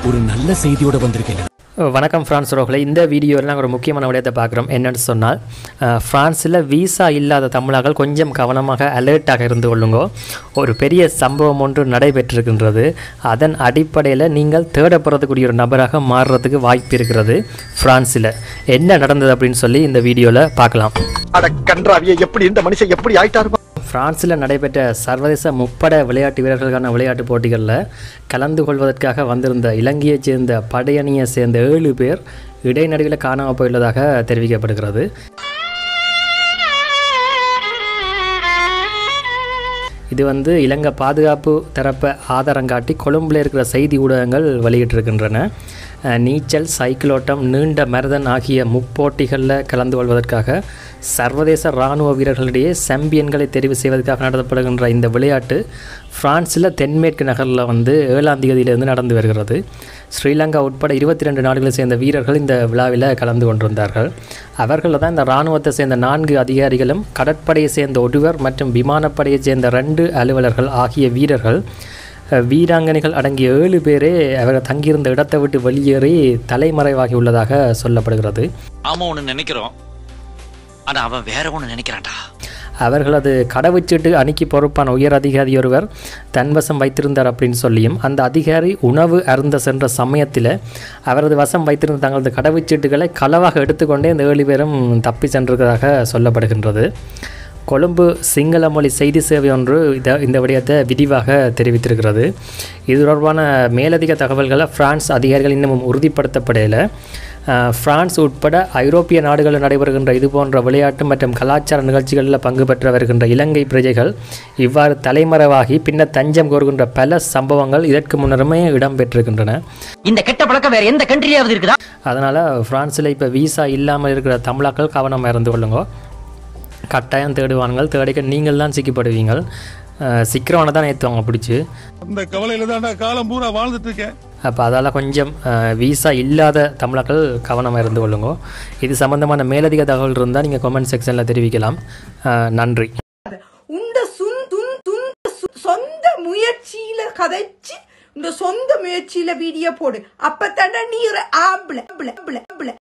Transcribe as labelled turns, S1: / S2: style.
S1: ஒரு நல்ல செய்தியோட வந்திருக்கேன்
S2: வணக்கம் ஃப்ரான்ஸ் ரோகளை இந்த வீடியோவில் நாங்கள் ஒரு முக்கியமான விடயத்தை பார்க்குறோம் என்னென்னு சொன்னால் அஹ், பிரான்சில் விசா இல்லாத தமிழர்கள் கொஞ்சம் கவனமாக அலர்ட்டாக இருந்து கொள்ளுங்கோ ஒரு பெரிய சம்பவம் ஒன்று நடைபெற்றிருக்கின்றது அதன் அடிப்படையில் நீங்கள் தேடப்படுறதுக்குரிய ஒரு நபராக மாறுறதுக்கு வாய்ப்பு இருக்கிறது பிரான்சில் என்ன நடந்தது அப்படின்னு சொல்லி இந்த வீடியோவில் பார்க்கலாம்
S3: அட கன்றாவிய எப்படி இந்த மனுஷன் எப்படி ஆயிட்டாரு
S2: பிரான்சில் நடைபெற்ற சர்வதேச முப்பட விளையாட்டு வீரர்களுக்கான விளையாட்டுப் போட்டிகளில் கலந்து கொள்வதற்காக வந்திருந்த இலங்கையைச் சேர்ந்த படையணியை சேர்ந்த ஏழு பேர் இடைநடுவில் காணாமல் போயுள்ளதாக தெரிவிக்கப்படுகிறது இது வந்து இலங்கை பாதுகாப்பு தரப்பை ஆதாரம் காட்டி கொழும்பில் இருக்கிற செய்தி ஊடகங்கள் வெளியிட்டிருக்கின்றன அஹ், நீச்சல் சைக்கிளோட்டம் நீண்ட மரதன் ஆகிய முப்போட்டிகளில் கலந்து கொள்வதற்காக சர்வதேச இராணுவ வீரர்களிடையே சாம்பியன்களை தெரிவு செய்வதற்காக நடத்தப்படுகின்ற இந்த விளையாட்டு பிரான்சில் தென்மேற்கு நகரில் வந்து ஏழாம் தேதியிலிருந்து நடந்து வருகிறது ஸ்ரீலங்கா உட்பட இருபத்தி ரெண்டு நாடுகளை சேர்ந்த வீரர்கள் இந்த விழாவில் கலந்து கொண்டிருந்தார்கள் அவர்களில் தான் இந்த இராணுவத்தை சேர்ந்த நான்கு அதிகாரிகளும் கடற்படையை சேர்ந்த ஒருவர் மற்றும் விமானப்படையை சேர்ந்த ரெண்டு அலுவலர்கள் ஆகிய வீரர்கள் அஹ், வீராங்கனைகள் அடங்கிய ஏழு பேரே அவர்கள் தங்கியிருந்த இடத்தை விட்டு வெளியேறி தலைமறைவாகி உள்ளதாக சொல்லப்படுகிறது
S4: ஆமா ஒண்ணு நினைக்கிறோம் ஆனா அவன் வேற ஒண்ணு நினைக்கிறான்டா
S2: அவர்களது கடவுச்சீட்டு அணிக்கு பொறுப்பான உயர் அதிகாரி ஒருவர் தன்வசம் வைத்திருந்தார் அப்படின்னு சொல்லியும் அந்த அதிகாரி உணவு அருந்த சென்ற சமயத்தில் அவரது வசம் வைத்திருந்த தங்களது கடவுச்சீட்டுகளை களவாக எடுத்துக்கொண்டே இந்த ஏழு பேரும் தப்பி சென்றிருக்கிறதாக சொல்லப்படுகின்றது கொழும்பு சிங்கள மொழி செய்தி சேவை ஒன்று இத இந்த விடயத்தை விரிவாக தெரிவித்திருக்கிறது இது தொடர்பான மேலதிக தகவல்களை பிரான்ஸ் அதிகாரிகள் இன்னமும் உறுதிப்படுத்தப்படையில் அஹ், பிரான்ஸ் உட்பட ஐரோப்பிய நாடுகளில் நடைபெறுகின்ற இது போன்ற விளையாட்டு மற்றும் கலாச்சார நிகழ்ச்சிகளில் பங்கு பெற்று வருகின்ற இலங்கை பிரஜைகள் இவ்வாறு தலைமறைவாகி பின்னர் தஞ்சம் கோருகின்ற பல சம்பவங்கள் இதற்கு முன்னருமே இடம்பெற்றிருக்கின்றன
S5: இந்த கெட்ட பழக்கம் வேற எந்த கண்ட்ரியாவது இருக்குதா
S2: அதனால் ஃப்ரான்ஸில் இப்போ விசா இல்லாமல் இருக்கிற தமிழாக்கள் கவனமாக இருந்து கொள்ளுங்க கட்டாயம் தேடுவானுங்கள் தேடிக்க நீங்கள் தான் சிக்கப்படுவீங்கள் அஹ், சிக்கிறவனை தான் ஏற்றுவாங்க பிடிச்சி
S6: அந்த கவலையில தான்டா காலம் பூரா வாழ்ந்துட்டு இருக்கேன்
S2: அப்போ அதால் கொஞ்சம் அஹ், விசா இல்லாத தமிழர்கள் கவனமாக இருந்து கொள்ளுங்க இது சம்மந்தமான மேலதிக தகவல் இருந்தால் நீங்கள் கமெண்ட் செக்ஷனில் தெரிவிக்கலாம் அஹ், நன்றி
S7: உண்ட சுன் துன் துன் சு- சொந்த முயற்சியில கதைச்சு இந்த சொந்த முயற்சியில வீடியோ போடு அப்பத்தாண்டா நீ ஒரு ஆம்பளை ஆம்பளை, ஆம்பளை, ஆம்பளை